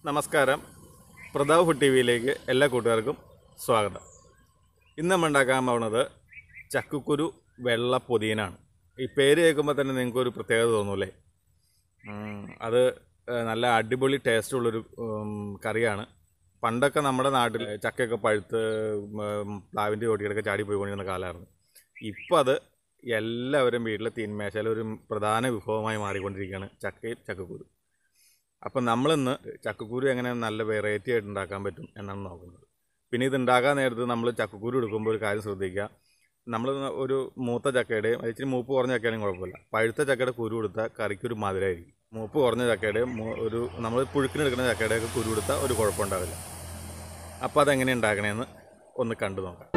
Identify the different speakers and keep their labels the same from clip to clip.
Speaker 1: നമസ്കാരം Pratap food T വിയിലേക്ക് എല്ലാ കൂട്ടുകാർക്കും സ്വാഗതം ഇന്ന് നമ്മൾ ഉണ്ടാക്കാൻ പോകുന്നത് ചക്കക്കുരു വെള്ള പൊതിയനാണ് ഈ പേര് കേൾക്കുമ്പോൾ തന്നെ നിങ്ങൾക്ക് ഒരു പ്രത്യേകത തോന്നൂലേ ഉം, അത് ഏഹ്, നല്ല അടിപൊളി ടേസ്റ്റുള്ളൊരു ഉം, കറിയാണ് പണ്ടൊക്കെ നമ്മുടെ നാട്ടിൽ ചക്കയൊക്കെ പഴുത്ത് ഉം, പ്ലാവിൻ്റെ ചോട്ടിയൊക്കെ ചാടി പോയിക്കൊണ്ടിരുന്ന കാലമായിരുന്നു ഇപ്പോൾ അത് എല്ലാവരും വീട്ടിലെ തീന്മേശയിലെ ഒരു പ്രധാന വിഭവമായി മാറിക്കൊണ്ടിരിക്കുകയാണ് ചക്കയും ചക്കക്കുരു അപ്പം നമ്മളിന്ന് ചക്കക്കുരു എങ്ങനെ നല്ല വെറൈറ്റി ആയിട്ട് ഉണ്ടാക്കാൻ പറ്റും എന്നാണ് നോക്കുന്നത് പിന്നെ ഇത് ഉണ്ടാക്കാൻ നേരത്ത് നമ്മൾ ചക്കക്കുരു എടുക്കുമ്പോൾ ഒരു കാര്യം ശ്രദ്ധിക്കുക നമ്മൾ ഒരു മൂത്ത ചക്കയുടെ ഇച്ചിരി മൂപ്പ് കുറഞ്ഞ ചക്കയാണെങ്കിൽ കുഴപ്പമില്ല പഴുത്ത ചക്കയുടെ കുരു കൊടുത്താൽ കറിക്കൊരു മധുരമായിരിക്കും മൂപ്പ് കുറഞ്ഞ ചക്കയുടെ മൂ- ഒരു നമ്മൾ പുഴുക്കിനെടുക്കുന്ന ചക്കയുടെ ഒക്കെ കുരു കൊടുത്താൽ ഒരു കുഴപ്പമുണ്ടാവില്ല അപ്പോൾ അതെങ്ങനെ ഉണ്ടാക്കണേന്ന് ഒന്ന് കണ്ടു നോക്കാം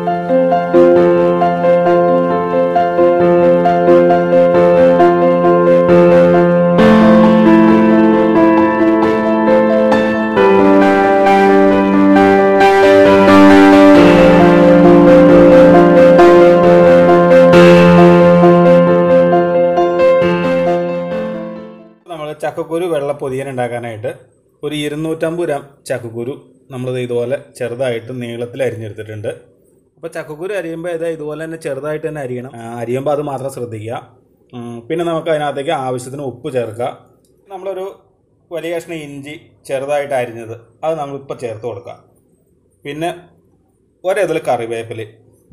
Speaker 1: നമ്മൾ ചക്കക്കുരു വെള്ള പൊതിയൻ ഉണ്ടാക്കാനായിട്ട് ഒരു ഇരുന്നൂറ്റമ്പത് ഗ്രാം ചക്കക്കുരു നമ്മൾ ഇതുപോലെ ചെറുതായിട്ട് നീളത്തിൽ അരിഞ്ഞെടുത്തിട്ടുണ്ട് അപ്പോൾ ചക്കക്കുരു അരിയുമ്പോൾ ഇത് ഇതുപോലെ തന്നെ ചെറുതായിട്ട് തന്നെ അരിയണം ആ, അരിയുമ്പോൾ അത് മാത്രം ശ്രദ്ധിക്കുക ഉം, പിന്നെ നമുക്ക് അതിനകത്തേക്ക് ആവശ്യത്തിന് ഉപ്പ് ചേർക്കുക നമ്മളൊരു വലിയ കഷ്ണം ഇഞ്ചി ചെറുതായിട്ട് അരിഞ്ഞത് അത് നമ്മളിപ്പോൾ ചേർത്ത് കൊടുക്കുക പിന്നെ ഒരേതിൽ കറിവേപ്പില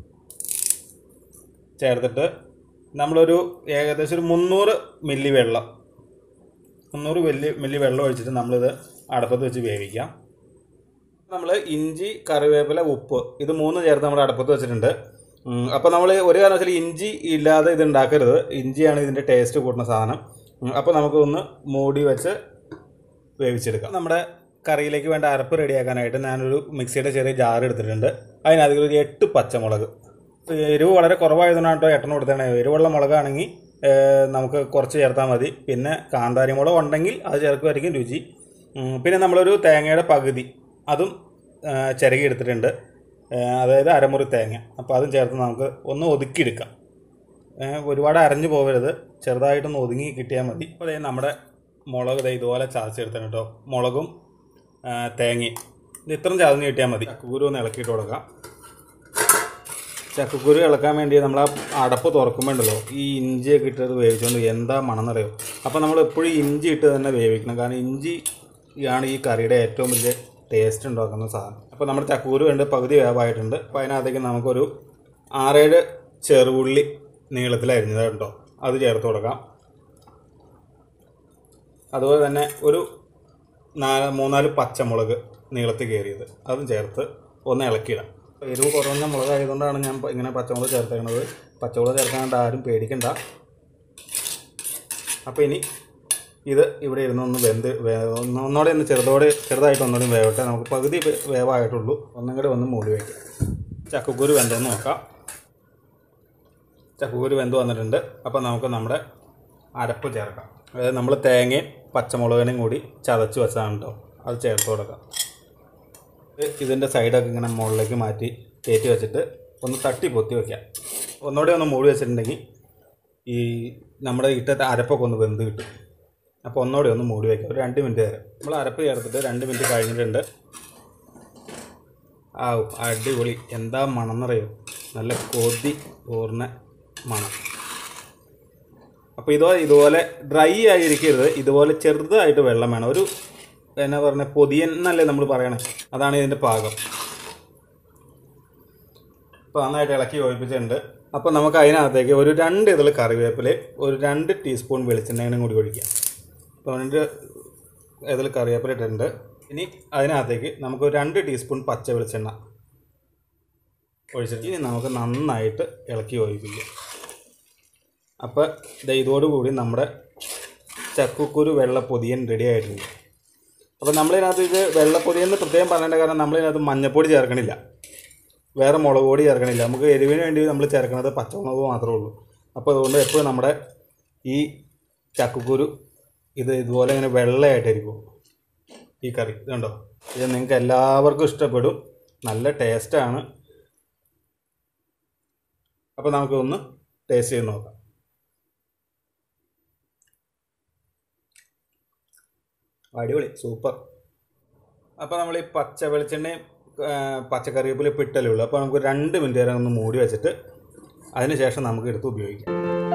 Speaker 1: ചേർത്തിട്ട് നമ്മളൊരു ഏകദേശം ഒരു മുന്നൂറ് മില്ലി വെള്ളം മുന്നൂറ് മില്ലി മില്ലി വെള്ളം ഒഴിച്ചിട്ട് നമ്മളിത് അടുപ്പത്ത് വെച്ച് വേവിക്കാം നമ്മൾ ഇഞ്ചി കറിവേപ്പില ഉപ്പ് ഇത് മൂന്ന് ചേർത്ത് നമ്മൾ അടുപ്പത്ത് വെച്ചിട്ടുണ്ട് അപ്പോൾ നമ്മൾ ഒരു കാരണവശാലും ഇഞ്ചി ഇല്ലാതെ ഇത് ഉണ്ടാക്കരുത് ഇഞ്ചിയാണ് ഇതിൻ്റെ ടേസ്റ്റ് കൂട്ടുന്ന സാധനം അപ്പോൾ നമുക്ക് ഒന്ന് മൂടി വെച്ച് വേവിച്ചെടുക്കാം നമ്മുടെ കറിയിലേക്ക് വേണ്ട അരപ്പ് റെഡിയാക്കാനായിട്ട് ഞാനൊരു മിക്സിയുടെ ചെറിയ ജാർ എടുത്തിട്ടുണ്ട് അതിനകത്ത് ഒരു എട്ട് പച്ചമുളക് എരിവ് വളരെ കുറവായതുകൊണ്ടാണ് കേട്ടോ എട്ടെണ്ണം കൊടുത്തത് എരിവുള്ള മുളകാണെങ്കിൽ ഏഹ്, നമുക്ക് കുറച്ച് ചേർത്താൽ മതി പിന്നെ കാന്താരി മുളക് ഉണ്ടെങ്കിൽ അത് ചേർക്കുമായിരിക്കും രുചി ഉം, പിന്നെ നമ്മളൊരു തേങ്ങയുടെ പകുതി അതും ഏഹ്, ചിരകി എടുത്തിട്ടുണ്ട് ഏഹ്, അതായത് അരമുറി തേങ്ങ അപ്പോൾ അതും ചേർത്ത് നമുക്ക് ഒന്ന് ഒതുക്കിയെടുക്കാം ഏഹ്, ഒരുപാട് അരഞ്ഞു പോകരുത് ചെറുതായിട്ടൊന്ന് ഒതുങ്ങി കിട്ടിയാൽ മതി അപ്പോൾ ദേ നമ്മുടെ മുളക് ദേ ഇതുപോലെ ചതച്ചെടുത്തിട്ടുണ്ട് കേട്ടോ മുളകും ആ, തേങ്ങയും ഇത് ഇത്രയും ചതഞ്ഞ് കിട്ടിയാൽ മതി ചക്കക്കുരു ഒന്ന് ഇളക്കിയിട്ട് കൊടുക്കാം ചക്കക്കുരു ഇളക്കാൻ വേണ്ടി നമ്മൾ ആ അടപ്പ് തുറക്കുമ്പോൾ ഉണ്ടല്ലോ ഈ ഇഞ്ചിയൊക്കെ ഇട്ടത് വേവിച്ചുകൊണ്ട് എന്താ മണം എന്നറിയോ അപ്പോൾ നമ്മൾ എപ്പോഴും ഇഞ്ചി ഇട്ട് തന്നെ വേവിക്കണം കാരണം ഇഞ്ചി ആണ് ഈ കറിയുടെ ഏറ്റവും വലിയ ടേസ്റ്റ് ഉണ്ടാക്കുന്ന സാധനം അപ്പോൾ നമ്മുടെ ചക്കക്കുരു ഉണ്ട് പകുതി വേവായിട്ടുണ്ട് അപ്പോൾ അതിനകത്തേക്ക് നമുക്കൊരു ആറേഴ് ചെറുള്ളി നീളത്തിലരിഞ്ഞത് കേട്ടോ അത് ചേർത്ത് കൊടുക്കാം അതുപോലെ തന്നെ ഒരു നാല് മൂന്നാല് പച്ചമുളക് നീളത്തിൽ കയറിയത് അതും ചേർത്ത് ഒന്ന് ഇളക്കിയിടാം എരിവ് കുറഞ്ഞ മുളകായതുകൊണ്ടാണ് ഞാൻ പ- ഇങ്ങനെ പച്ചമുളക് ചേർത്തേക്കുന്നത് പച്ചമുളക് ചേർക്കാണ്ട് ആരും പേടിക്കണ്ട അപ്പോൾ ഇനി ഇത് ഇവിടെ ഇരുന്ന് ഒന്ന് വെന്ത് വേ- ഒന്ന് ഒന്നോടെ ഒന്ന് ചെറുതോടെ ചെറുതായിട്ട് ഒന്നുകൂടി വേവട്ടെ നമുക്ക് പകുതി വേ- വേവായിട്ടുള്ളൂ ഒന്നും കൂടി ഒന്ന് മൂടി വയ്ക്കാം ചക്കക്കുരു വെന്തെന്ന് നോക്കാം ചക്കക്കുരു വെന്ത് വന്നിട്ടുണ്ട് അപ്പോൾ നമുക്ക് നമ്മുടെ അരപ്പ് ചേർക്കാം അതായത് നമ്മൾ തേങ്ങയും പച്ചമുളകിനും കൂടി ചതച്ച് വെച്ചതാണ് കേട്ടോ അത് ചേർത്ത് കൊടുക്കാം ഇത് ഇതിൻ്റെ സൈഡൊക്കെ ഇങ്ങനെ മുകളിലേക്ക് മാറ്റി കയറ്റി വെച്ചിട്ട് ഒന്ന് തട്ടി പൊത്തി വെക്കാം ഒന്നുകൂടെ ഒന്ന് മൂടി വെച്ചിട്ടുണ്ടെങ്കിൽ ഈ നമ്മുടെ ഇട്ട അരപ്പൊക്കെ ഒന്ന് വെന്ത് കിട്ടും അപ്പോൾ ഒന്നുകൂടെ ഒന്ന് മൂടി വയ്ക്കാം ഒരു രണ്ട് മിനിറ്റ് നേരം നമ്മൾ അരപ്പ് ചേർത്തിട്ട് രണ്ട് മിനിറ്റ് കഴിഞ്ഞിട്ടുണ്ട് ആ അടിപൊളി എന്താ മണം എന്നറിയോ നല്ല കൊതി ഓർന്ന മണം അപ്പോൾ ഇതോ ഇതുപോലെ ഡ്രൈ ആയിരിക്കരുത് ഇതുപോലെ ചെറുതായിട്ട് വെള്ളം വേണം ഒരു എന്നാ പറഞ്ഞ പൊതിയൻ എന്നല്ലേ നമ്മൾ പറയണേ അതാണ് ഇതിൻ്റെ പാകം അപ്പോൾ നന്നായിട്ട് ഇളക്കി യോജിപ്പിച്ചിട്ടുണ്ട് അപ്പോൾ നമുക്ക് അതിനകത്തേക്ക് ഒരു രണ്ട് ഇതിൽ കറിവേപ്പില ഒരു രണ്ട് ടീസ്പൂൺ വെളിച്ചെണ്ണയും കൂടി ഒഴിക്കാം അപ്പോൾ രണ്ട് ഇതിൽ കറിവേപ്പില ഇട്ടിട്ടുണ്ട് ഇനി അതിനകത്തേക്ക് നമുക്ക് ഒരു രണ്ട് ടീസ്പൂൺ പച്ച വെളിച്ചെണ്ണ ഒഴിച്ചിട്ട് ഇനി നമുക്ക് നന്നായിട്ട് ഇളക്കി യോജിപ്പിക്കാം അപ്പോൾ ദേ ഇതോടുകൂടി നമ്മുടെ ചക്കുക്കുരു വെള്ളപ്പൊതിയൻ റെഡി ആയിട്ടുണ്ട് അപ്പോൾ നമ്മളിതിനകത്ത് ഇത് വെള്ളപ്പൊതിയൻ എന്ന് പ്രത്യേകം പറയേണ്ട കാരണം നമ്മളിതിനകത്ത് മഞ്ഞപ്പൊടി ചേർക്കണില്ല വേറെ മുളക് പൊടി ചേർക്കണില്ല നമുക്ക് എരിവിന് വേണ്ടി നമ്മൾ ചേർക്കുന്നത് പച്ചമുളക് മാത്രമേ ഉള്ളൂ അപ്പോൾ അതുകൊണ്ട് എപ്പോഴും നമ്മുടെ ഈ ചക്കുക്കുരു ഇത് ഇതുപോലെ ഇങ്ങനെ വെള്ളയായിട്ടായിരിക്കും ഈ കറി ഇതുണ്ടോ ഇത് നിങ്ങൾക്ക് എല്ലാവർക്കും ഇഷ്ടപ്പെടും നല്ല ടേസ്റ്റാണ് അപ്പോൾ നമുക്കൊന്ന് ടേസ്റ്റ് ചെയ്ത് നോക്കാം അടിപൊളി സൂപ്പർ അപ്പോൾ നമ്മൾ ഈ പച്ച വെളിച്ചെണ്ണയും ആ, പച്ചക്കറിവേപ്പില ഇട്ടല്ലേ ഉള്ളൂ അപ്പോൾ നമുക്ക് രണ്ട് മിനിറ്റ് നേരം ഒന്ന് മൂടി വെച്ചിട്ട് അതിന് ശേഷം നമുക്ക് എടുത്ത് ഉപയോഗിക്കാം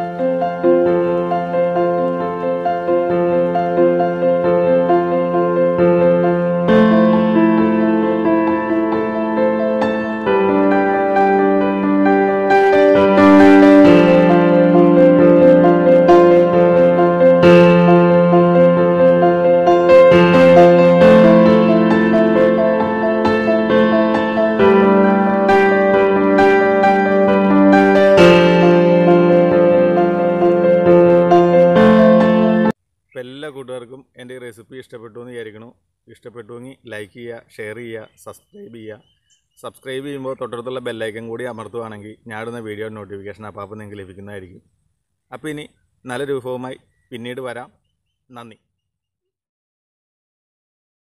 Speaker 1: അപ്പോൾ എല്ലാ കൂട്ടുകാർക്കും എൻ്റെ ഈ റെസിപ്പി ഇഷ്ടപ്പെട്ടു എന്ന് വിചാരിക്കണു ഇഷ്ടപ്പെട്ടുവെങ്കിൽ ലൈക്ക് ചെയ്യുക ഷെയർ ചെയ്യുക സബ്സ്ക്രൈബ് ചെയ്യുക സബ്സ്ക്രൈബ് ചെയ്യുമ്പോൾ തൊട്ടടുത്തുള്ള ബെല്ലൈക്കൻ കൂടി അമർത്തുവാണെങ്കിൽ ഞാനിടുന്ന വീഡിയോ നോട്ടിഫിക്കേഷൻ അപ്പോൾ നിങ്ങൾക്ക് ലഭിക്കുന്നതായിരിക്കും അപ്പോൾ ഇനി നല്ല രൂപവുമായി പിന്നീട് വരാം നന്ദി